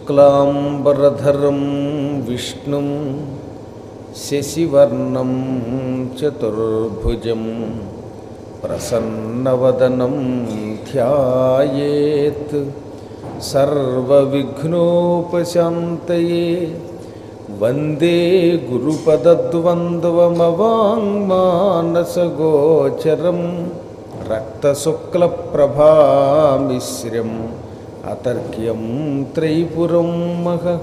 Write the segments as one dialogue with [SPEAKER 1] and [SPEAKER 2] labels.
[SPEAKER 1] शुक्लाम्बरधरं विष्णुं शशिवर्णं चतुर्भुजं प्रसन्नवदनं ध्यायेत् सर्वविघ्नोपशान्तये वन्दे गुरुपदद्वन्द्वमवाङ्मानसगोचरं रक्तशुक्लप्रभामिश्रम् अतर्क्यं त्रैपुरं महः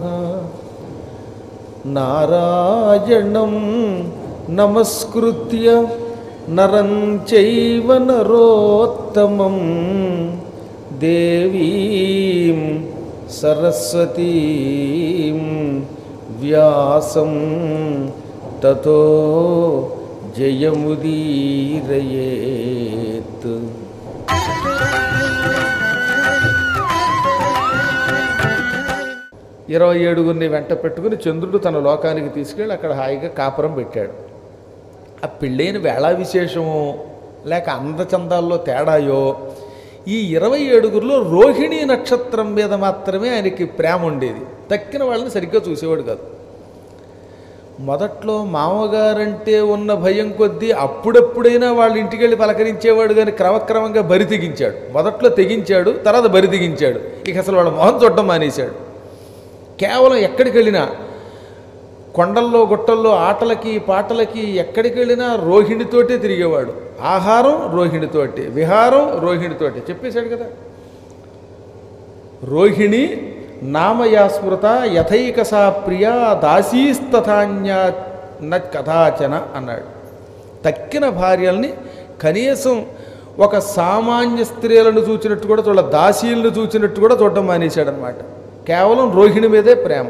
[SPEAKER 1] नारायणं नमस्कृत्य नरं चैव नरोत्तमं देवीं सरस्वतीं व्यासं ततो जयमुदीरयेत् ఇరవై ఏడుగురిని వెంట పెట్టుకుని చంద్రుడు తన లోకానికి తీసుకెళ్ళి అక్కడ హాయిగా కాపురం పెట్టాడు ఆ పెళ్ళైన వేళా విశేషమో లేక అందచందాల్లో తేడాయో ఈ ఇరవై ఏడుగురిలో రోహిణీ నక్షత్రం మీద మాత్రమే ఆయనకి ప్రేమ ఉండేది తక్కిన వాళ్ళని సరిగ్గా చూసేవాడు కాదు మొదట్లో మామగారంటే ఉన్న భయం కొద్దీ అప్పుడప్పుడైనా వాళ్ళ ఇంటికి వెళ్ళి పలకరించేవాడు కానీ క్రమక్రమంగా బరి తెగించాడు మొదట్లో తెగించాడు తర్వాత బరి తెగించాడు ఇక అసలు వాళ్ళ మొహం చూడటం మానేశాడు కేవలం ఎక్కడికి వెళ్ళినా కొండల్లో గుట్టల్లో ఆటలకి పాటలకి ఎక్కడికి వెళ్ళినా రోహిణితోటే తిరిగేవాడు ఆహారం రోహిణితోటి విహారం రోహిణితోటి చెప్పేశాడు కదా రోహిణి నామయాస్మృత యథైకసా ప్రియా దాసీస్తథాన్యా న కథాచన అన్నాడు తక్కిన భార్యల్ని కనీసం ఒక సామాన్య స్త్రీలను చూచినట్టు కూడా చూడ దాసీలను చూచినట్టు కూడా చూడటం మానేశాడనమాట కేవలం రోహిణి మీదే ప్రేమ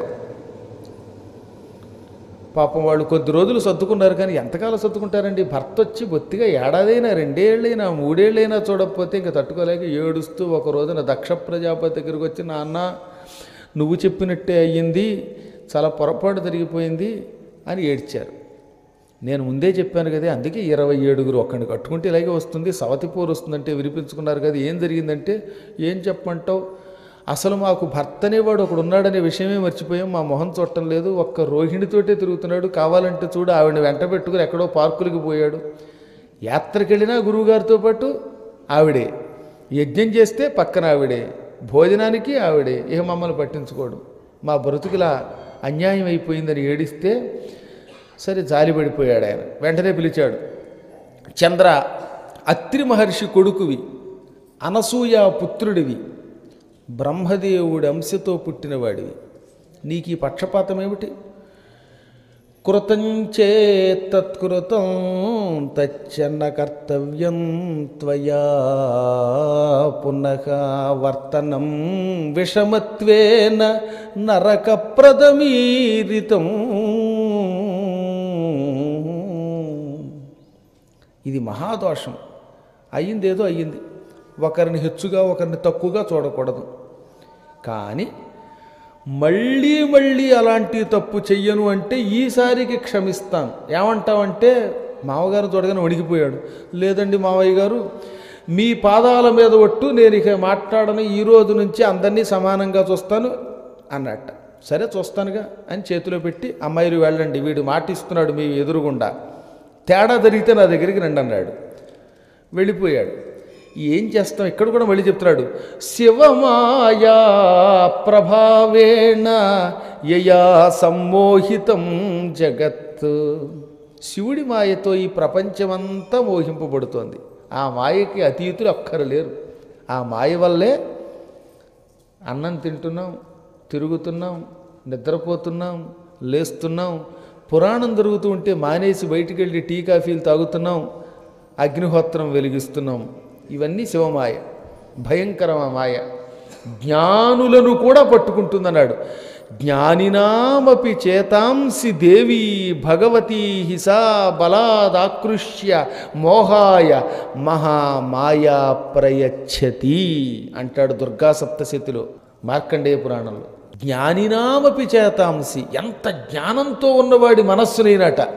[SPEAKER 1] పాపం వాళ్ళు కొద్ది రోజులు సర్దుకున్నారు కానీ ఎంతకాలం సర్దుకుంటారండి భర్త వచ్చి బొత్తిగా ఏడాదైనా రెండేళ్ళైనా మూడేళ్ళైనా చూడకపోతే ఇంకా తట్టుకోలేక ఏడుస్తూ ఒక రోజున దక్ష ప్రజాపతి దగ్గరికి వచ్చి నాన్న నువ్వు చెప్పినట్టే అయ్యింది చాలా పొరపాటు జరిగిపోయింది అని ఏడ్చారు నేను ముందే చెప్పాను కదా అందుకే ఇరవై ఏడుగురు ఒక్కడిని కట్టుకుంటే ఇలాగే వస్తుంది సవతిపూర్ వస్తుందంటే వినిపించుకున్నారు కదా ఏం జరిగిందంటే ఏం చెప్పమంటావు అసలు మాకు భర్త అనేవాడు ఒకడు ఉన్నాడనే విషయమే మర్చిపోయాం మా మొహం చూడటం లేదు ఒక్క రోహిణితోటే తిరుగుతున్నాడు కావాలంటే చూడు ఆవిడని వెంట పెట్టుకుని ఎక్కడో పార్కులకి పోయాడు యాత్రకి వెళ్ళినా గురువుగారితో పాటు ఆవిడే యజ్ఞం చేస్తే పక్కన ఆవిడే భోజనానికి ఆవిడే ఇక మమ్మల్ని పట్టించుకోడు మా బ్రతుకులా అన్యాయం అయిపోయిందని ఏడిస్తే సరే జాలిపడిపోయాడు ఆయన వెంటనే పిలిచాడు చంద్ర అత్రి మహర్షి కొడుకువి అనసూయ పుత్రుడివి బ్రహ్మదేవుడి అంశతో పుట్టినవాడివి నీకు ఈ పక్షపాతం ఏమిటి కృతం చేతత్కృతం తచ్చన్న కర్తవ్యం త్వయా పునః వర్తనం విషమత్వేన నరకప్రదమీరితం ఇది మహాదోషం అయ్యిందేదో అయ్యింది ఒకరిని హెచ్చుగా ఒకరిని తక్కువగా చూడకూడదు కానీ మళ్ళీ మళ్ళీ అలాంటి తప్పు చెయ్యను అంటే ఈసారికి క్షమిస్తాను ఏమంటావంటే మామగారు చూడగానే వణికిపోయాడు లేదండి మావయ్య గారు మీ పాదాల మీద ఒట్టు నేను ఇక మాట్లాడను ఈ రోజు నుంచి అందరినీ సమానంగా చూస్తాను అన్నట్ట సరే చూస్తానుగా అని చేతిలో పెట్టి అమ్మాయిలు వెళ్ళండి వీడు మాటిస్తున్నాడు మీ ఎదురుగుండా తేడా జరిగితే నా దగ్గరికి రండి అన్నాడు వెళ్ళిపోయాడు ఏం చేస్తాం ఇక్కడ కూడా మళ్ళీ చెప్తున్నాడు శివమాయా ప్రభావేణ యయా సమ్మోహితం జగత్ శివుడి మాయతో ఈ ప్రపంచమంతా మోహింపబడుతోంది ఆ మాయకి అతీతులు ఒక్కరు లేరు ఆ మాయ వల్లే అన్నం తింటున్నాం తిరుగుతున్నాం నిద్రపోతున్నాం లేస్తున్నాం పురాణం జరుగుతూ ఉంటే మానేసి బయటికి వెళ్ళి టీ కాఫీలు తాగుతున్నాం అగ్నిహోత్రం వెలిగిస్తున్నాం ఇవన్నీ శివమాయ భయంకరమ మాయ జ్ఞానులను కూడా పట్టుకుంటుందన్నాడు జ్ఞానినామపి చేతాంసి దేవి భగవతీ హిసా బలాదాకృష్య మోహాయ మహామాయా ప్రయచ్చతి అంటాడు దుర్గా సప్తశతిలో మార్కండేయ పురాణంలో జ్ఞానినామపి చేతాంసి ఎంత జ్ఞానంతో ఉన్నవాడి మనస్సునైనట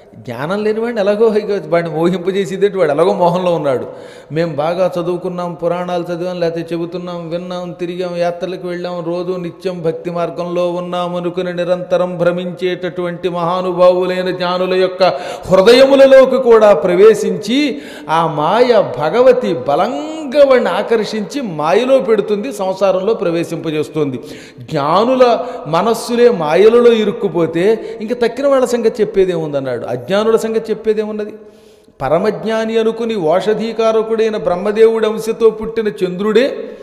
[SPEAKER 1] జ్ఞానం లేనివాడిని ఎలాగో ఇక వాడిని మోహింపజేసేది వాడు ఎలాగో మోహంలో ఉన్నాడు మేము బాగా చదువుకున్నాం పురాణాలు చదివాం లేకపోతే చెబుతున్నాం విన్నాం తిరిగాం యాత్రలకు వెళ్ళాం రోజు నిత్యం భక్తి మార్గంలో ఉన్నాం అనుకుని నిరంతరం భ్రమించేటటువంటి మహానుభావులైన జ్ఞానుల యొక్క హృదయములలోకి కూడా ప్రవేశించి ఆ మాయ భగవతి బలంగా వాడిని ఆకర్షించి మాయలో పెడుతుంది సంసారంలో ప్రవేశింపజేస్తుంది జ్ఞానుల మనస్సులే మాయలలో ఇరుక్కుపోతే ఇంక తక్కిన వాళ్ళ సంగతి చెప్పేదేముందన్నాడు అజ్ఞానుల సంగతి చెప్పేదేమున్నది పరమజ్ఞాని అనుకుని ఓషధీకారకుడైన బ్రహ్మదేవుడి అంశతో పుట్టిన చంద్రుడే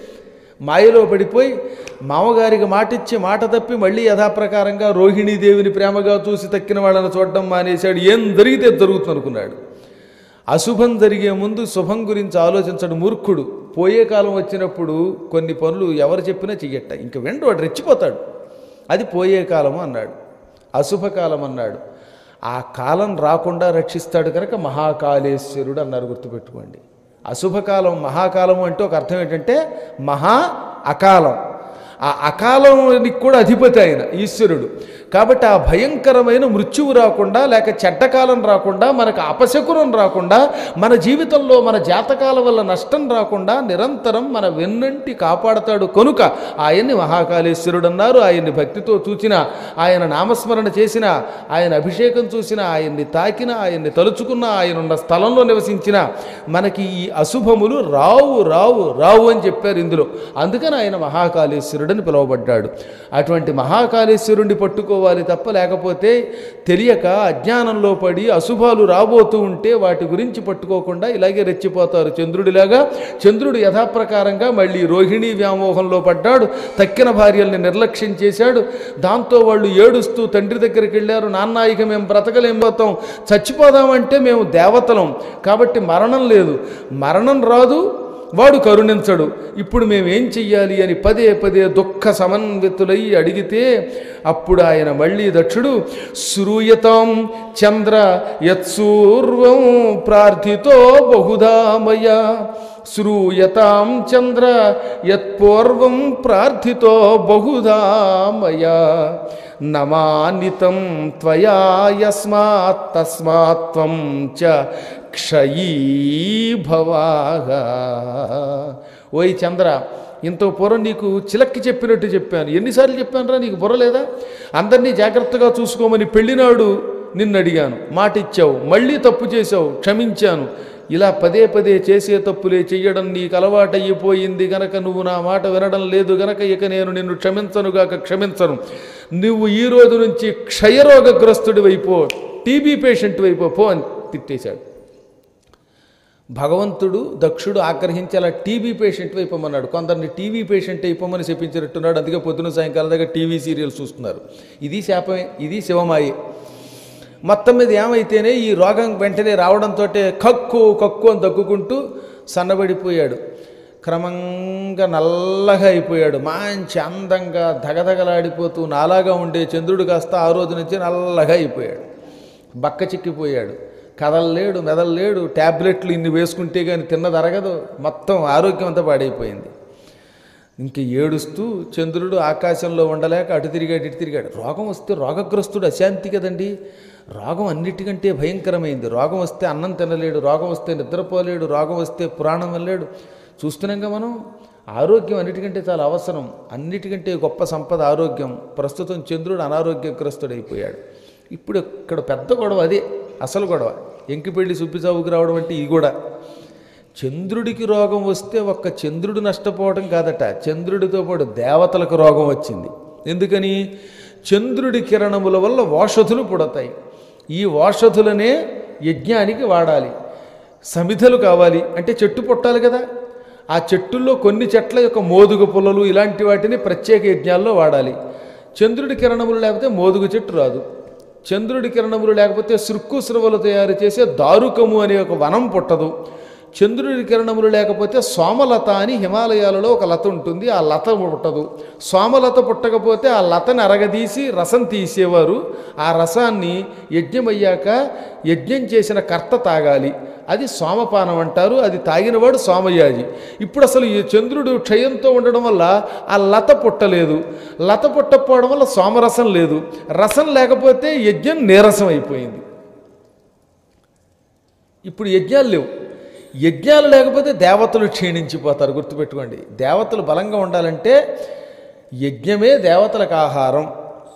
[SPEAKER 1] మాయలో పడిపోయి మామగారికి మాటిచ్చి మాట తప్పి మళ్ళీ యథాప్రకారంగా రోహిణీదేవిని ప్రేమగా చూసి తక్కిన వాళ్ళని చూడడం మానేశాడు ఏం జరిగితే జరుగుతుంది అనుకున్నాడు అశుభం జరిగే ముందు శుభం గురించి ఆలోచించడు మూర్ఖుడు పోయే కాలం వచ్చినప్పుడు కొన్ని పనులు ఎవరు చెప్పినా చెయ్యట ఇంక వెంట వాడు రెచ్చిపోతాడు అది పోయే కాలము అన్నాడు అశుభకాలం అన్నాడు ఆ కాలం రాకుండా రక్షిస్తాడు కనుక మహాకాళేశ్వరుడు అన్నారు గుర్తుపెట్టుకోండి అశుభకాలం మహాకాలం అంటే ఒక అర్థం ఏంటంటే మహా అకాలం ఆ అకాలానికి కూడా అధిపతి ఆయన ఈశ్వరుడు కాబట్టి ఆ భయంకరమైన మృత్యువు రాకుండా లేక చెడ్డకాలం రాకుండా మనకు అపశకునం రాకుండా మన జీవితంలో మన జాతకాల వల్ల నష్టం రాకుండా నిరంతరం మన వెన్నంటి కాపాడతాడు కనుక ఆయన్ని మహాకాళేశ్వరుడు అన్నారు ఆయన్ని భక్తితో చూచిన ఆయన నామస్మరణ చేసిన ఆయన అభిషేకం చూసిన ఆయన్ని తాకిన ఆయన్ని తలుచుకున్న ఆయన ఉన్న స్థలంలో నివసించిన మనకి ఈ అశుభములు రావు రావు రావు అని చెప్పారు ఇందులో అందుకని ఆయన మహాకాళేశ్వరుడని పిలువబడ్డాడు అటువంటి మహాకాళేశ్వరుణ్ణి పట్టుకోవాలి తప్ప లేకపోతే తెలియక అజ్ఞానంలో పడి అశుభాలు రాబోతూ ఉంటే వాటి గురించి పట్టుకోకుండా ఇలాగే రెచ్చిపోతారు చంద్రుడిలాగా చంద్రుడు యథాప్రకారంగా మళ్ళీ రోహిణీ వ్యామోహంలో పడ్డాడు తక్కిన భార్యల్ని నిర్లక్ష్యం చేశాడు దాంతో వాళ్ళు ఏడుస్తూ తండ్రి దగ్గరికి వెళ్ళారు నాన్న ఇక మేము బ్రతకలేం పోతాం చచ్చిపోదామంటే మేము దేవతలం కాబట్టి మరణం లేదు మరణం రాదు వాడు కరుణించడు ఇప్పుడు మేమేం చెయ్యాలి అని పదే పదే దుఃఖ సమన్వితులై అడిగితే అప్పుడు ఆయన మళ్ళీ దక్షుడు శ్రూయతాం చంద్ర యత్సూర్వం ప్రార్థితో బహుధామయ శ్రూయతాం చంద్ర యత్పూర్వం ప్రార్థితో బహుధామయ నమానితం త్వయా యస్మాత్ తస్మాత్ త్వం చ క్షయీభవాగా ఓయ్ చంద్ర ఇంత పూర్వం నీకు చిలక్కి చెప్పినట్టు చెప్పాను ఎన్నిసార్లు చెప్పానురా నీకు బుర్ర లేదా అందరినీ జాగ్రత్తగా చూసుకోమని పెళ్ళినాడు నిన్ను అడిగాను మాట ఇచ్చావు మళ్ళీ తప్పు చేశావు క్షమించాను ఇలా పదే పదే చేసే తప్పులే చెయ్యడం నీకు అలవాటయ్యిపోయింది గనక నువ్వు నా మాట వినడం లేదు గనక ఇక నేను నిన్ను క్షమించనుగాక క్షమించను నువ్వు ఈ రోజు నుంచి క్షయరోగగ్రస్తుడి వైపో టీబీ పేషెంట్ వైపో పో అని తిట్టేశాడు భగవంతుడు దక్షుడు ఆగ్రహించి అలా టీవీ పేషెంట్ అయిపోమన్నాడు కొందరిని టీవీ పేషెంట్ అయిపోమని చెప్పించినట్టున్నాడు అందుకే పొద్దున సాయంకాలం దగ్గర టీవీ సీరియల్స్ చూస్తున్నారు ఇది శాపమే ఇది శివమాయే మొత్తం మీద ఏమైతేనే ఈ రోగం వెంటనే రావడంతో కక్కు కక్కు అని దగ్గుకుంటూ సన్నబడిపోయాడు క్రమంగా నల్లగా అయిపోయాడు మంచి అందంగా దగదగలాడిపోతూ నాలాగా ఉండే చంద్రుడు కాస్త ఆ రోజు నుంచి నల్లగా అయిపోయాడు బక్క చిక్కిపోయాడు కదలలేడు మెదలలేడు ట్యాబ్లెట్లు ఇన్ని వేసుకుంటే కానీ తిన్నది అరగదు మొత్తం ఆరోగ్యం అంతా పాడైపోయింది ఇంక ఏడుస్తూ చంద్రుడు ఆకాశంలో ఉండలేక అటు తిరిగాడు ఇటు తిరిగాడు రోగం వస్తే రోగగ్రస్తుడు అశాంతి కదండి రోగం అన్నిటికంటే భయంకరమైంది రోగం వస్తే అన్నం తినలేడు రోగం వస్తే నిద్రపోలేడు రోగం వస్తే పురాణం వెళ్ళలేడు చూస్తున్నాంగా మనం ఆరోగ్యం అన్నిటికంటే చాలా అవసరం అన్నిటికంటే గొప్ప సంపద ఆరోగ్యం ప్రస్తుతం చంద్రుడు అనారోగ్యగ్రస్తుడైపోయాడు ఇప్పుడు ఇక్కడ పెద్ద గొడవ అదే అసలు గొడవ ఎంకిపెళ్ళి సుబ్బిసావుకి రావడం అంటే ఇది కూడా చంద్రుడికి రోగం వస్తే ఒక్క చంద్రుడు నష్టపోవడం కాదట చంద్రుడితో పాటు దేవతలకు రోగం వచ్చింది ఎందుకని చంద్రుడి కిరణముల వల్ల ఓషధులు పుడతాయి ఈ ఓషధులనే యజ్ఞానికి వాడాలి సమిధలు కావాలి అంటే చెట్టు పుట్టాలి కదా ఆ చెట్టుల్లో కొన్ని చెట్ల యొక్క మోదుగు పుల్లలు ఇలాంటి వాటిని ప్రత్యేక యజ్ఞాల్లో వాడాలి చంద్రుడి కిరణములు లేకపోతే మోదుగు చెట్టు రాదు చంద్రుడి కిరణములు లేకపోతే సృక్కు స్రవలు తయారు చేసే దారుకము అనే ఒక వనం పుట్టదు చంద్రుడి కిరణములు లేకపోతే సోమలత అని హిమాలయాలలో ఒక లత ఉంటుంది ఆ లత పుట్టదు సోమలత పుట్టకపోతే ఆ లతని అరగదీసి రసం తీసేవారు ఆ రసాన్ని యజ్ఞం అయ్యాక యజ్ఞం చేసిన కర్త తాగాలి అది సోమపానం అంటారు అది తాగినవాడు సోమయాజి ఇప్పుడు అసలు ఈ చంద్రుడు క్షయంతో ఉండడం వల్ల ఆ లత పుట్టలేదు లత పుట్టకపోవడం వల్ల సోమరసం లేదు రసం లేకపోతే యజ్ఞం నీరసం అయిపోయింది ఇప్పుడు యజ్ఞాలు లేవు యజ్ఞాలు లేకపోతే దేవతలు క్షీణించిపోతారు గుర్తుపెట్టుకోండి దేవతలు బలంగా ఉండాలంటే యజ్ఞమే దేవతలకు ఆహారం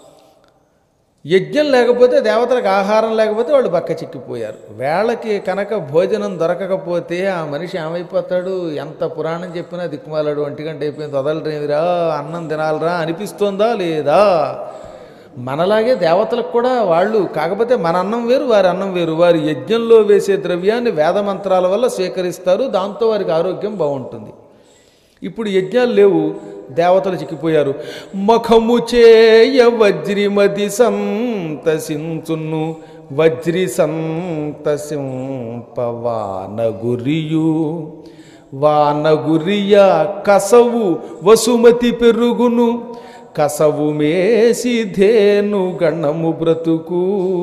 [SPEAKER 1] యజ్ఞం లేకపోతే దేవతలకు ఆహారం లేకపోతే వాళ్ళు బక్క చిక్కిపోయారు వేళకి కనుక భోజనం దొరకకపోతే ఆ మనిషి ఏమైపోతాడు ఎంత పురాణం చెప్పినా దిక్కుమాలాడు ఒంటి గంట అయిపోయింది వదలరేమిరా అన్నం తినాలిరా అనిపిస్తోందా లేదా మనలాగే దేవతలకు కూడా వాళ్ళు కాకపోతే మన అన్నం వేరు వారి అన్నం వేరు వారి యజ్ఞంలో వేసే ద్రవ్యాన్ని వేదమంత్రాల వల్ల స్వీకరిస్తారు దాంతో వారికి ఆరోగ్యం బాగుంటుంది ఇప్పుడు యజ్ఞాలు లేవు దేవతలు చిక్కిపోయారు మఖము చేయ వజ్రిమది సంతసించును వజ్రి సంతసింప వానగురియు వానగురియ కసవు వసుమతి పెరుగును కసవు మేసి ధేను గణము బ్రతుకు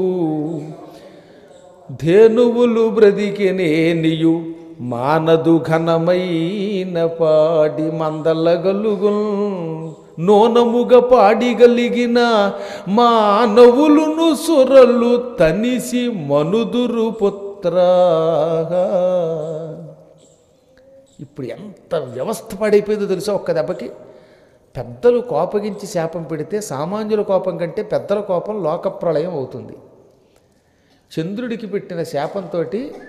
[SPEAKER 1] ధేనువులు బ్రతికెనేనియు మానదు ఘనమైన పాడి మందలగలుగు నోనముగ పాడిగలిగిన మానవులును సురలు తనిసి మనుదురు పుత్రా ఇప్పుడు ఎంత వ్యవస్థ పాడైపోయిందో తెలుసా ఒక్క దెబ్బకి పెద్దలు కోపగించి శాపం పెడితే సామాన్యుల కోపం కంటే పెద్దల కోపం లోకప్రళయం అవుతుంది చంద్రుడికి పెట్టిన శాపంతో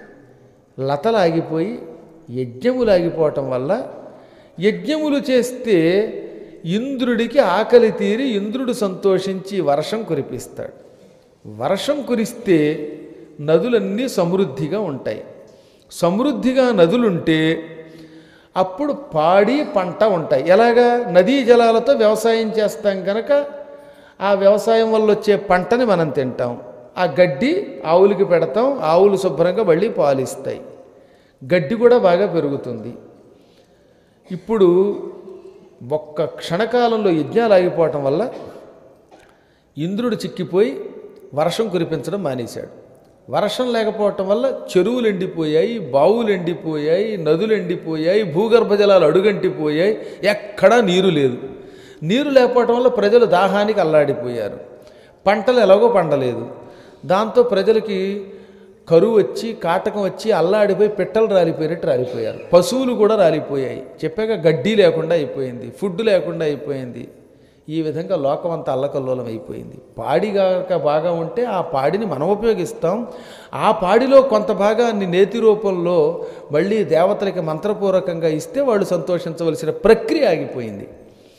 [SPEAKER 1] లతలు ఆగిపోయి యజ్ఞములు ఆగిపోవటం వల్ల యజ్ఞములు చేస్తే ఇంద్రుడికి ఆకలి తీరి ఇంద్రుడు సంతోషించి వర్షం కురిపిస్తాడు వర్షం కురిస్తే నదులన్నీ సమృద్ధిగా ఉంటాయి సమృద్ధిగా నదులుంటే అప్పుడు పాడి పంట ఉంటాయి ఎలాగా నదీ జలాలతో వ్యవసాయం చేస్తాం కనుక ఆ వ్యవసాయం వల్ల వచ్చే పంటని మనం తింటాం ఆ గడ్డి ఆవులకి పెడతాం ఆవులు శుభ్రంగా మళ్ళీ పాలిస్తాయి గడ్డి కూడా బాగా పెరుగుతుంది ఇప్పుడు ఒక్క క్షణకాలంలో యజ్ఞాలు ఆగిపోవటం వల్ల ఇంద్రుడు చిక్కిపోయి వర్షం కురిపించడం మానేశాడు వర్షం లేకపోవటం వల్ల చెరువులు ఎండిపోయాయి బావులు ఎండిపోయాయి నదులు ఎండిపోయాయి భూగర్భ జలాలు అడుగంటిపోయాయి ఎక్కడా నీరు లేదు నీరు లేకపోవటం వల్ల ప్రజలు దాహానికి అల్లాడిపోయారు పంటలు ఎలాగో పండలేదు దాంతో ప్రజలకి కరువు వచ్చి కాటకం వచ్చి అల్లాడిపోయి పిట్టలు రాలిపోయినట్టు రాలిపోయారు పశువులు కూడా రాలిపోయాయి చెప్పాక గడ్డి లేకుండా అయిపోయింది ఫుడ్ లేకుండా అయిపోయింది ఈ విధంగా లోకం అంతా అల్లకల్లోలం అయిపోయింది పాడి గాక బాగా ఉంటే ఆ పాడిని మనం ఉపయోగిస్తాం ఆ పాడిలో కొంత భాగాన్ని నేతి రూపంలో మళ్ళీ దేవతలకి మంత్రపూర్వకంగా ఇస్తే వాళ్ళు సంతోషించవలసిన ప్రక్రియ ఆగిపోయింది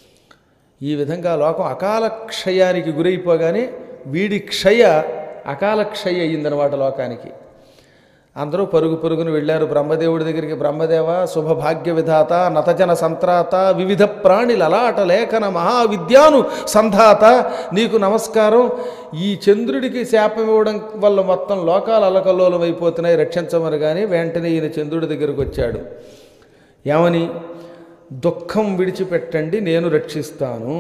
[SPEAKER 1] ఈ విధంగా లోకం అకాల క్షయానికి గురైపోగానే వీడి క్షయ అకాల క్షయ అయ్యిందనమాట లోకానికి అందరూ పరుగు పరుగును వెళ్ళారు బ్రహ్మదేవుడి దగ్గరికి బ్రహ్మదేవ శుభభాగ్య విధాత నతజన సంత్రాత వివిధ ప్రాణి లలాట లేఖన మహావిద్యాను సంధాత నీకు నమస్కారం ఈ చంద్రుడికి శాపం ఇవ్వడం వల్ల మొత్తం లోకాలు అలకల్లోలం అయిపోతున్నాయి రక్షించమని కానీ వెంటనే ఈయన చంద్రుడి దగ్గరికి వచ్చాడు ఏమని దుఃఖం విడిచిపెట్టండి నేను రక్షిస్తాను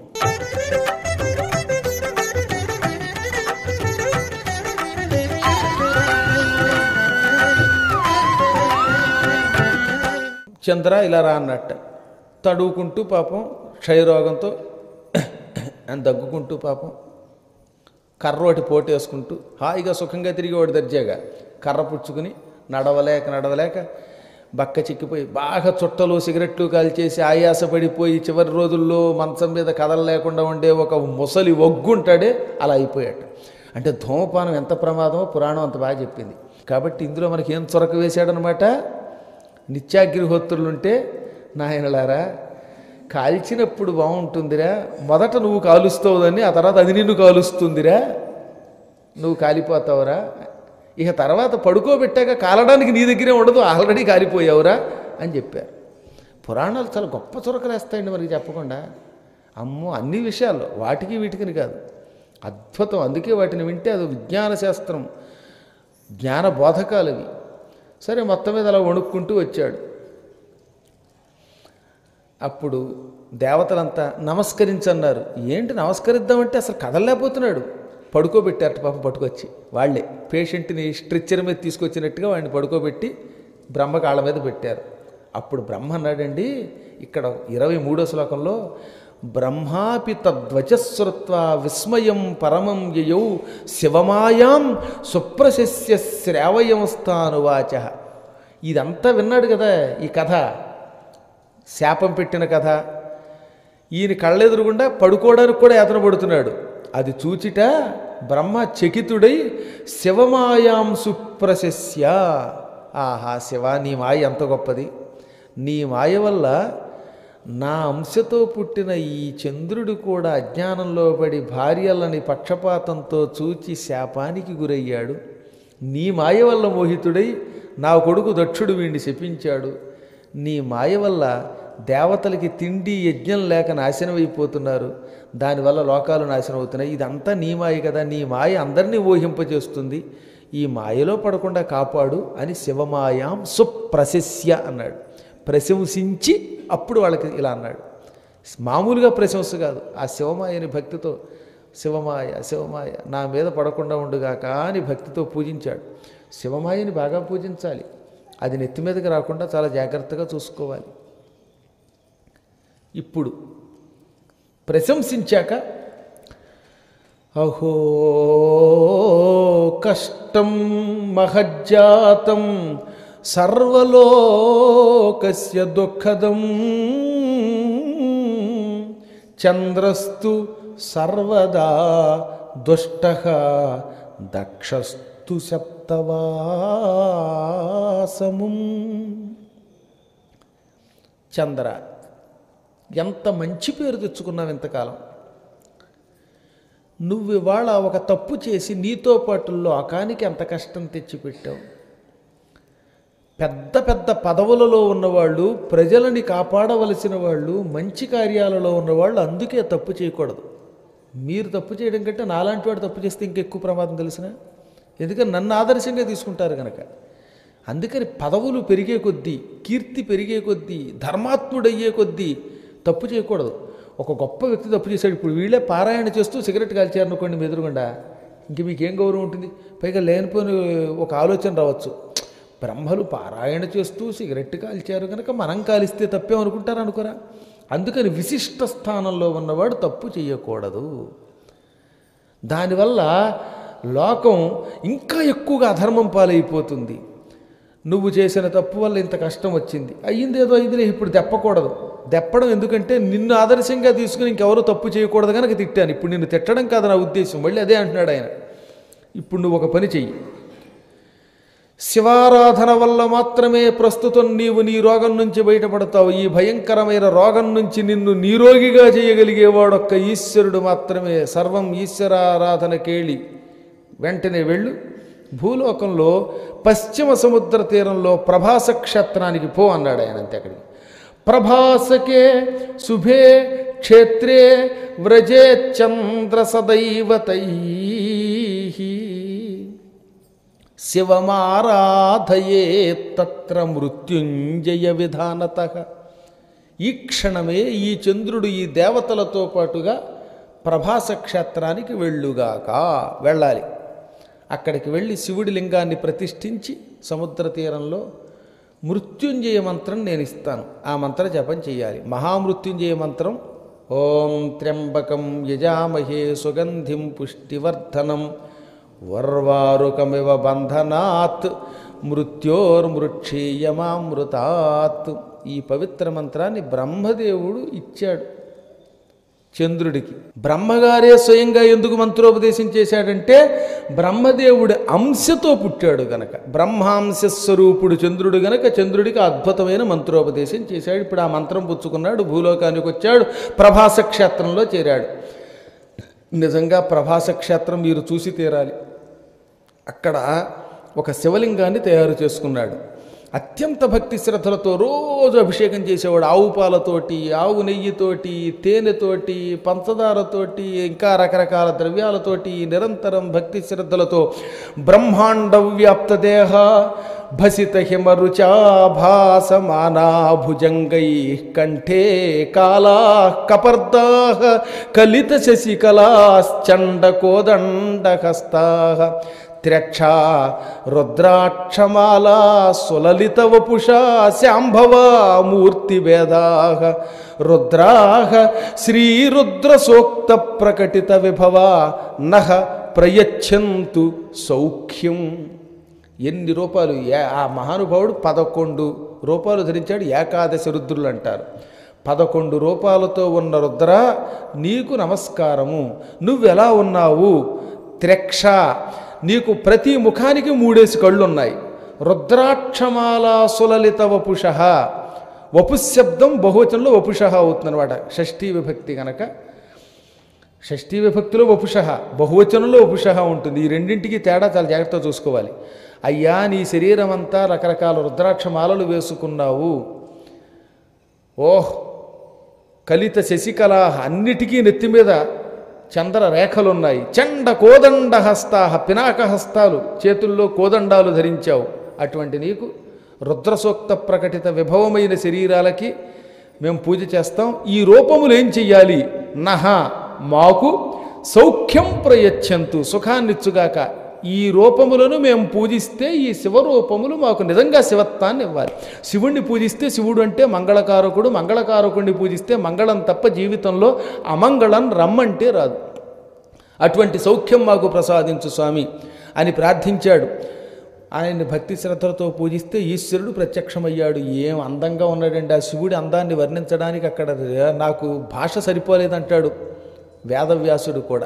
[SPEAKER 1] చంద్ర ఇలా రా అన్నట్ట తడువుకుంటూ పాపం క్షయరోగంతో అని దగ్గుకుంటూ పాపం కర్ర ఒకటి పోటేసుకుంటూ హాయిగా సుఖంగా తిరిగేవాడు దర్జాగా కర్ర పుచ్చుకుని నడవలేక నడవలేక బక్క చిక్కిపోయి బాగా చుట్టలు సిగరెట్లు కాల్చేసి ఆయాసపడిపోయి చివరి రోజుల్లో మంచం మీద కదల లేకుండా ఉండే ఒక ముసలి ఒగ్గుంటాడే అలా అయిపోయాడు అంటే ధూమపానం ఎంత ప్రమాదమో పురాణం అంత బాగా చెప్పింది కాబట్టి ఇందులో మనకి ఏం చొరక వేశాడనమాట నిత్యాగ్నిహోత్రులుంటే నాయనలారా కాల్చినప్పుడు బాగుంటుందిరా మొదట నువ్వు కాలుస్తావుదని ఆ తర్వాత అది నిన్ను కాలుస్తుందిరా నువ్వు కాలిపోతావురా ఇక తర్వాత పడుకోబెట్టాక కాలడానికి నీ దగ్గరే ఉండదు ఆల్రెడీ కాలిపోయావురా అని చెప్పారు పురాణాలు చాలా గొప్ప చురకలేస్తాయండి మనకి చెప్పకుండా అమ్మో అన్ని విషయాల్లో వాటికి వీటికి కాదు అద్భుతం అందుకే వాటిని వింటే అది విజ్ఞాన శాస్త్రం జ్ఞాన బోధకాలు అవి సరే మొత్తం మీద అలా వణుక్కుంటూ వచ్చాడు అప్పుడు దేవతలంతా నమస్కరించన్నారు ఏంటి నమస్కరిద్దామంటే అసలు కదలలేకపోతున్నాడు పడుకోబెట్టారట పాపం పట్టుకొచ్చి వాళ్ళే పేషెంట్ని స్ట్రెచ్చర్ మీద తీసుకొచ్చినట్టుగా వాడిని పడుకోబెట్టి బ్రహ్మ కాళ్ళ మీద పెట్టారు అప్పుడు బ్రహ్మ అన్నాడండి ఇక్కడ ఇరవై మూడో శ్లోకంలో బ్రహ్మాపి తద్వచశ్రుత్వా విస్మయం పరమం యయౌ శివమాయాం సుప్రశస్య శ్రావయంస్థానువాచ ఇదంతా విన్నాడు కదా ఈ కథ శాపం పెట్టిన కథ ఈయన కళ్ళెదురుగుండా పడుకోవడానికి కూడా యాతన పడుతున్నాడు అది చూచిట బ్రహ్మ చకితుడై శివమాయాం సుప్రశస్య ఆహా శివ నీ మాయ ఎంత గొప్పది నీ మాయ వల్ల నా అంశతో పుట్టిన ఈ చంద్రుడు కూడా అజ్ఞానంలో పడి భార్యలని పక్షపాతంతో చూచి శాపానికి గురయ్యాడు నీ మాయ వల్ల మోహితుడై నా కొడుకు దక్షుడు వీడిని శపించాడు నీ మాయ వల్ల దేవతలకి తిండి యజ్ఞం లేక నాశనం అయిపోతున్నారు దానివల్ల లోకాలు నాశనం అవుతున్నాయి ఇదంతా నీ మాయ కదా నీ మాయ అందరినీ ఊహింపజేస్తుంది ఈ మాయలో పడకుండా కాపాడు అని శివమాయాం సుప్రశస్య అన్నాడు ప్రశంసించి అప్పుడు వాళ్ళకి ఇలా అన్నాడు మామూలుగా ప్రశంస కాదు ఆ శివమాయని భక్తితో శివమాయ శివమాయ నా మీద పడకుండా ఉండుగాక అని భక్తితో పూజించాడు శివమాయని బాగా పూజించాలి అది నెత్తి మీదకి రాకుండా చాలా జాగ్రత్తగా చూసుకోవాలి ఇప్పుడు ప్రశంసించాక అహో కష్టం మహజ్జాతం సర్వలోకస్య దుఃఖదం చంద్రస్తు సర్వదా దుష్ట దక్షస్తు సప్తవాసముం చంద్ర ఎంత మంచి పేరు తెచ్చుకున్నావు ఇంతకాలం నువ్వు ఇవాళ ఒక తప్పు చేసి నీతో పాటు లోకానికి ఎంత కష్టం తెచ్చిపెట్టావు పెద్ద పెద్ద పదవులలో ఉన్నవాళ్ళు ప్రజలని కాపాడవలసిన వాళ్ళు మంచి కార్యాలలో ఉన్నవాళ్ళు అందుకే తప్పు చేయకూడదు మీరు తప్పు చేయడం కంటే నాలాంటి వాడు తప్పు చేస్తే ఇంకెక్కువ ప్రమాదం తెలిసిన ఎందుకని నన్ను ఆదర్శంగా తీసుకుంటారు కనుక అందుకని పదవులు పెరిగే కొద్దీ కీర్తి పెరిగే కొద్దీ ధర్మాత్ముడయ్యే కొద్దీ తప్పు చేయకూడదు ఒక గొప్ప వ్యక్తి తప్పు చేశాడు ఇప్పుడు వీళ్ళే పారాయణ చేస్తూ సిగరెట్ కాల్చారనుకోండి మీ ఎదురుగుండా ఇంక మీకేం గౌరవం ఉంటుంది పైగా లేనిపోని ఒక ఆలోచన రావచ్చు బ్రహ్మలు పారాయణ చేస్తూ సిగరెట్ కాల్చారు కనుక మనం కాలిస్తే తప్పేం అనుకుంటారు అనుకోరా అందుకని విశిష్ట స్థానంలో ఉన్నవాడు తప్పు చేయకూడదు దానివల్ల లోకం ఇంకా ఎక్కువగా అధర్మం పాలైపోతుంది నువ్వు చేసిన తప్పు వల్ల ఇంత కష్టం వచ్చింది అయ్యింది ఏదో అయిందిలే ఇప్పుడు దెప్పకూడదు దెప్పడం ఎందుకంటే నిన్ను ఆదర్శంగా తీసుకుని ఇంకెవరూ తప్పు చేయకూడదు కనుక తిట్టాను ఇప్పుడు నిన్ను తిట్టడం కాదు నా ఉద్దేశం మళ్ళీ అదే అంటున్నాడు ఆయన ఇప్పుడు నువ్వు ఒక పని చెయ్యి శివారాధన వల్ల మాత్రమే ప్రస్తుతం నీవు నీ రోగం నుంచి బయటపడతావు ఈ భయంకరమైన రోగం నుంచి నిన్ను నీరోగిగా చేయగలిగేవాడొక్క ఈశ్వరుడు మాత్రమే సర్వం ఈశ్వరారాధన కేళి వెంటనే వెళ్ళు భూలోకంలో పశ్చిమ సముద్ర తీరంలో ప్రభాస క్షేత్రానికి పో అన్నాడు ఆయన అంతే అక్కడికి ప్రభాసకే శుభే క్షేత్రే వ్రజే చంద్ర సదైవతై శివమారాధయే తత్ర మృత్యుంజయ విధానత ఈ క్షణమే ఈ చంద్రుడు ఈ దేవతలతో పాటుగా ప్రభాస క్షేత్రానికి వెళ్ళుగాక వెళ్ళాలి అక్కడికి వెళ్ళి శివుడి లింగాన్ని ప్రతిష్ఠించి సముద్ర తీరంలో మృత్యుంజయ మంత్రం నేను ఇస్తాను ఆ మంత్ర జపం చేయాలి మహామృత్యుంజయ మంత్రం ఓం త్ర్యంబకం యజామహే సుగంధిం పుష్టివర్ధనం వర్వారుకమివ బంధనాత్ మృత్యోర్మృక్షీయమామృతాత్ ఈ పవిత్ర మంత్రాన్ని బ్రహ్మదేవుడు ఇచ్చాడు చంద్రుడికి బ్రహ్మగారే స్వయంగా ఎందుకు మంత్రోపదేశం చేశాడంటే బ్రహ్మదేవుడి అంశతో పుట్టాడు గనక బ్రహ్మాంశ స్వరూపుడు చంద్రుడు గనక చంద్రుడికి అద్భుతమైన మంత్రోపదేశం చేశాడు ఇప్పుడు ఆ మంత్రం పుచ్చుకున్నాడు భూలోకానికి వచ్చాడు ప్రభాస క్షేత్రంలో చేరాడు నిజంగా ప్రభాస క్షేత్రం మీరు చూసి తీరాలి అక్కడ ఒక శివలింగాన్ని తయారు చేసుకున్నాడు అత్యంత భక్తి శ్రద్ధలతో రోజు అభిషేకం చేసేవాడు ఆవు పాలతోటి ఆవు నెయ్యితోటి తేనెతోటి పంచదారతోటి ఇంకా రకరకాల ద్రవ్యాలతోటి నిరంతరం భక్తి శ్రద్ధలతో బ్రహ్మాండ వ్యాప్త దేహ భసిత హిమరుచాభాసమానా భుజంగై కంఠే కాలా కపర్దా కలిత శశికలాశ్చండ కోదండ హస్తా త్ర్యక్షా రుద్రాక్షమాలా సులలిత వపుషా శాంభవా మూర్తిభేదా రుద్రాహ శ్రీరుద్ర సూక్త ప్రకటిత విభవ నహ ప్రయచ్చంతు సౌఖ్యం ఎన్ని రూపాలు ఏ- ఆ మహానుభావుడు పదకొండు రూపాలు ధరించాడు ఏకాదశి రుద్రులు అంటారు పదకొండు రూపాలతో ఉన్న రుద్ర నీకు నమస్కారము నువ్వెలా ఉన్నావు త్రెక్ష నీకు ప్రతి ముఖానికి మూడేసి కళ్ళు ఉన్నాయి రుద్రాక్షమాలా సులలిత వపుష వపుశబ్దం బహువచనంలో వపుష అవుతుందన్నమాట షష్ఠీ విభక్తి కనుక షష్ఠీ విభక్తిలో వపుష బహువచనంలో వపుష ఉంటుంది ఈ రెండింటికి తేడా చాలా జాగ్రత్తగా చూసుకోవాలి అయ్యా నీ శరీరం అంతా రకరకాల రుద్రాక్ష మాలలు వేసుకున్నావు ఓహ్ కలిత శశికళ అన్నిటికీ నెత్తి మీద చంద్ర రేఖలున్నాయి చండ కోదండ హస్తాహ పినాక హస్తాలు చేతుల్లో కోదండాలు ధరించావు అటువంటి నీకు రుద్రసూక్త ప్రకటిత విభవమైన శరీరాలకి మేము పూజ చేస్తాం ఈ రూపములు ఏం చెయ్యాలి నహ మాకు సౌఖ్యం ప్రయచ్చంతు సుఖాన్నిచ్చుగాక ఈ రూపములను మేము పూజిస్తే ఈ శివరూపములు మాకు నిజంగా శివత్వాన్ని ఇవ్వాలి శివుణ్ణి పూజిస్తే శివుడు అంటే మంగళకారకుడు మంగళకారకుడిని పూజిస్తే మంగళం తప్ప జీవితంలో అమంగళం రమ్మంటే రాదు అటువంటి సౌఖ్యం మాకు ప్రసాదించు స్వామి అని ప్రార్థించాడు ఆయన్ని భక్తి శ్రద్ధలతో పూజిస్తే ఈశ్వరుడు ప్రత్యక్షమయ్యాడు ఏం అందంగా ఉన్నాడండి ఆ శివుడి అందాన్ని వర్ణించడానికి అక్కడ నాకు భాష సరిపోలేదంటాడు వేదవ్యాసుడు కూడా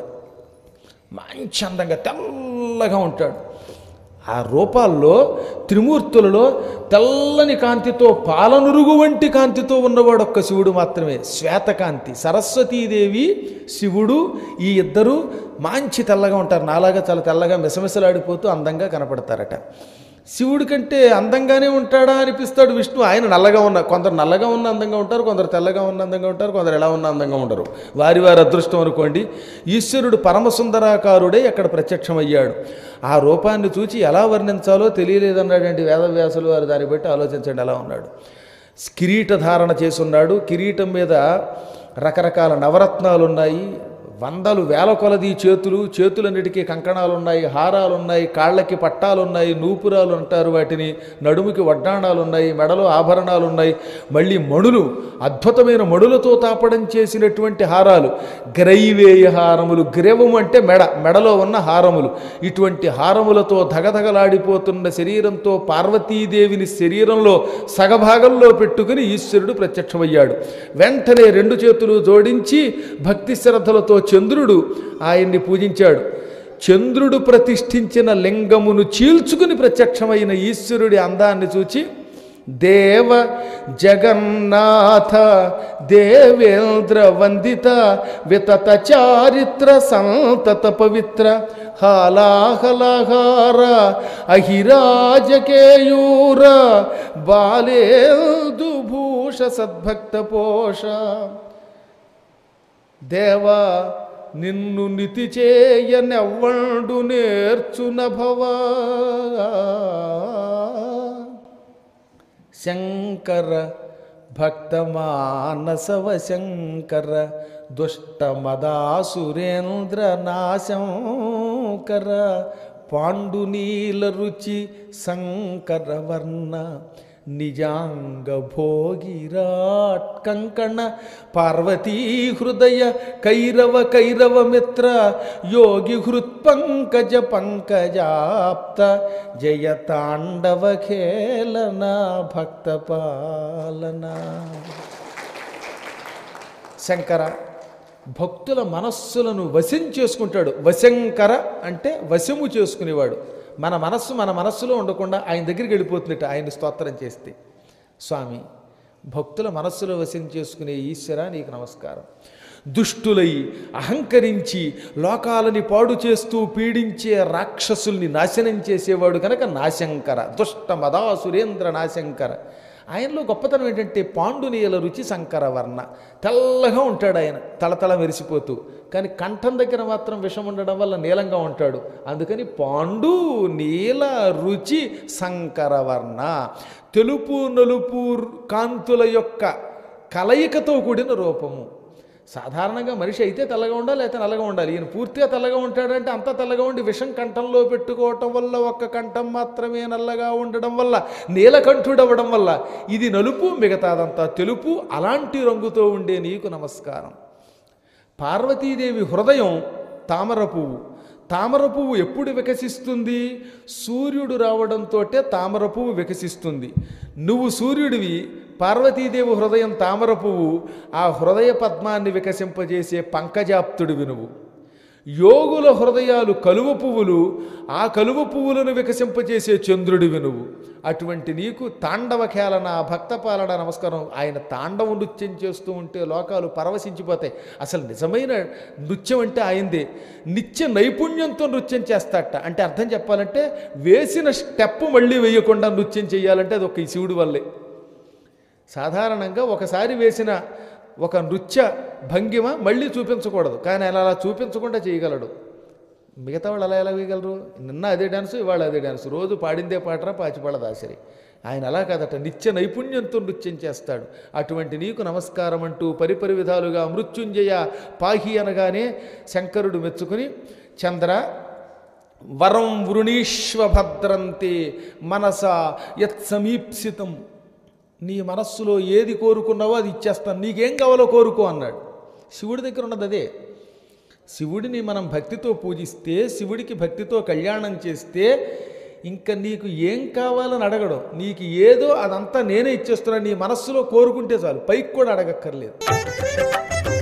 [SPEAKER 1] మంచి అందంగా తెల్లగా ఉంటాడు ఆ రూపాల్లో త్రిమూర్తులలో తెల్లని కాంతితో పాలనురుగు వంటి కాంతితో ఉన్నవాడు ఒక్క శివుడు మాత్రమే శ్వేతకాంతి సరస్వతీదేవి శివుడు ఈ ఇద్దరు మంచి తెల్లగా ఉంటారు నాలాగా చాలా తెల్లగా మిసమిసలాడిపోతూ అందంగా కనపడతారట శివుడి కంటే అందంగానే ఉంటాడా అనిపిస్తాడు విష్ణు ఆయన నల్లగా ఉన్న కొందరు నల్లగా ఉన్న అందంగా ఉంటారు కొందరు తెల్లగా ఉన్న అందంగా ఉంటారు కొందరు ఎలా ఉన్న అందంగా ఉండరు వారి వారి అదృష్టం అనుకోండి ఈశ్వరుడు పరమసుందరాకారుడే అక్కడ ప్రత్యక్షమయ్యాడు ఆ రూపాన్ని చూచి ఎలా వర్ణించాలో తెలియలేదన్నాడండి వేదవ్యాసులు వారు దాన్ని బట్టి ఆలోచించండి ఎలా ఉన్నాడు కిరీట ధారణ చేసున్నాడు కిరీటం మీద రకరకాల నవరత్నాలు ఉన్నాయి వందలు వేల కొలది చేతులు చేతులన్నిటికీ కంకణాలు ఉన్నాయి హారాలు ఉన్నాయి కాళ్ళకి పట్టాలు ఉన్నాయి నూపురాలు అంటారు వాటిని నడుముకి వడ్డాణాలు ఉన్నాయి మెడలో ఆభరణాలు ఉన్నాయి మళ్ళీ మణులు అద్భుతమైన మణులతో తాపడం చేసినటువంటి హారాలు గ్రైవేయ హారములు గ్రేవం అంటే మెడ మెడలో ఉన్న హారములు ఇటువంటి హారములతో ధగధగలాడిపోతున్న శరీరంతో పార్వతీదేవిని శరీరంలో సగభాగంలో పెట్టుకుని ఈశ్వరుడు ప్రత్యక్షమయ్యాడు వెంటనే రెండు చేతులు జోడించి భక్తి శ్రద్ధలతో చంద్రుడు ఆయన్ని పూజించాడు చంద్రుడు ప్రతిష్ఠించిన లింగమును చీల్చుకుని ప్రత్యక్షమైన ఈశ్వరుడి అందాన్ని చూచి దేవ జగన్నాథ దేవేంద్ర వందిత వితత చారిత్ర సంతత పవిత్ర హాలాహలహార అహిరాజకేయూర బాలేందు భూష సద్భక్త పోష దేవా నిన్ను నితి చేయనెవ్వండు నేర్చున భవా శంకర భక్తమానసవ శంకర దుష్టమదాసురేంద్ర నాశంకర పాండునీల రుచి శంకర వర్ణ నిజాంగ భోగిరాట్ కంకణ పార్వతీ హృదయ కైరవ కైరవ మిత్ర యోగి హృత్పంకజ పంకజాప్త జయ తాండవ ఖేళన భక్త పాలన శంకర భక్తుల మనస్సులను వశం చేసుకుంటాడు వశంకర అంటే వశము చేసుకునేవాడు మన మనస్సు మన మనస్సులో ఉండకుండా ఆయన దగ్గరికి వెళ్ళిపోతుందట ఆయన స్తోత్రం చేస్తే స్వామి భక్తుల మనస్సులో వశం చేసుకునే ఈశ్వర నీకు నమస్కారం దుష్టులై అహంకరించి లోకాలని పాడు చేస్తూ పీడించే రాక్షసుల్ని నాశనం చేసేవాడు కనుక నాశంకర దుష్ట మదాసురేంద్ర నాశంకర ఆయనలో గొప్పతనం ఏంటంటే పాండునీల రుచి శంకర వర్ణ తెల్లగా ఉంటాడు ఆయన తలతల మెరిసిపోతూ కానీ కంఠం దగ్గర మాత్రం విషం ఉండడం వల్ల నీలంగా ఉంటాడు అందుకని పాండు నీల రుచి శంకరవర్ణ తెలుపు నలుపు కాంతుల యొక్క కలయికతో కూడిన రూపము సాధారణంగా మనిషి అయితే తెల్లగా ఉండాలి అయితే నల్లగా ఉండాలి ఈయన పూర్తిగా తెల్లగా ఉంటాడంటే అంత తెల్లగా ఉండి విషం కంఠంలో పెట్టుకోవటం వల్ల ఒక్క కంఠం మాత్రమే నల్లగా ఉండడం వల్ల నీలకంఠుడవ్వడం వల్ల ఇది నలుపు మిగతాదంతా తెలుపు అలాంటి రంగుతో ఉండే నీకు నమస్కారం పార్వతీదేవి హృదయం తామర పువ్వు తామర పువ్వు ఎప్పుడు వికసిస్తుంది సూర్యుడు రావడంతో తామర పువ్వు వికసిస్తుంది నువ్వు సూర్యుడివి పార్వతీదేవి హృదయం తామర పువ్వు ఆ హృదయ పద్మాన్ని వికసింపజేసే పంకజాప్తుడివి నువ్వు యోగుల హృదయాలు కలువ పువ్వులు ఆ కలువ పువ్వులను వికసింపజేసే చంద్రుడివి నువ్వు అటువంటి నీకు తాండవ ఖేళన భక్తపాలన నమస్కారం ఆయన తాండవ నృత్యం చేస్తూ ఉంటే లోకాలు పరవశించిపోతాయి అసలు నిజమైన నృత్యం అంటే ఆయనదే నిత్య నైపుణ్యంతో నృత్యం చేస్తాట అంటే అర్థం చెప్పాలంటే వేసిన స్టెప్ మళ్ళీ వేయకుండా నృత్యం చేయాలంటే అది ఒక ఈ శివుడి వల్లే సాధారణంగా ఒకసారి వేసిన ఒక నృత్య భంగిమ మళ్ళీ చూపించకూడదు కానీ ఆయన అలా చూపించకుండా చేయగలడు మిగతా వాళ్ళు అలా ఎలా వేయగలరు నిన్న అదే డాన్స్ ఇవాళ అదే డాన్స్ రోజు పాడిందే పాటరా పాచిపాడ దాసరి ఆయన అలా కాదట నిత్య నైపుణ్యంతో నృత్యం చేస్తాడు అటువంటి నీకు నమస్కారం అంటూ పరిపరి విధాలుగా మృత్యుంజయ పాహి అనగానే శంకరుడు మెచ్చుకుని చంద్ర వరం వృణీష్వభద్రంతే మనస యత్ సమీప్సితం నీ మనస్సులో ఏది కోరుకున్నావో అది ఇచ్చేస్తాను నీకేం కావాలో కోరుకో అన్నాడు శివుడి దగ్గర ఉన్నది అదే శివుడిని మనం భక్తితో పూజిస్తే శివుడికి భక్తితో కళ్యాణం చేస్తే ఇంకా నీకు ఏం కావాలని అడగడం నీకు ఏదో అదంతా నేనే ఇచ్చేస్తున్నాను నీ మనస్సులో కోరుకుంటే చాలు పైకి కూడా అడగక్కర్లేదు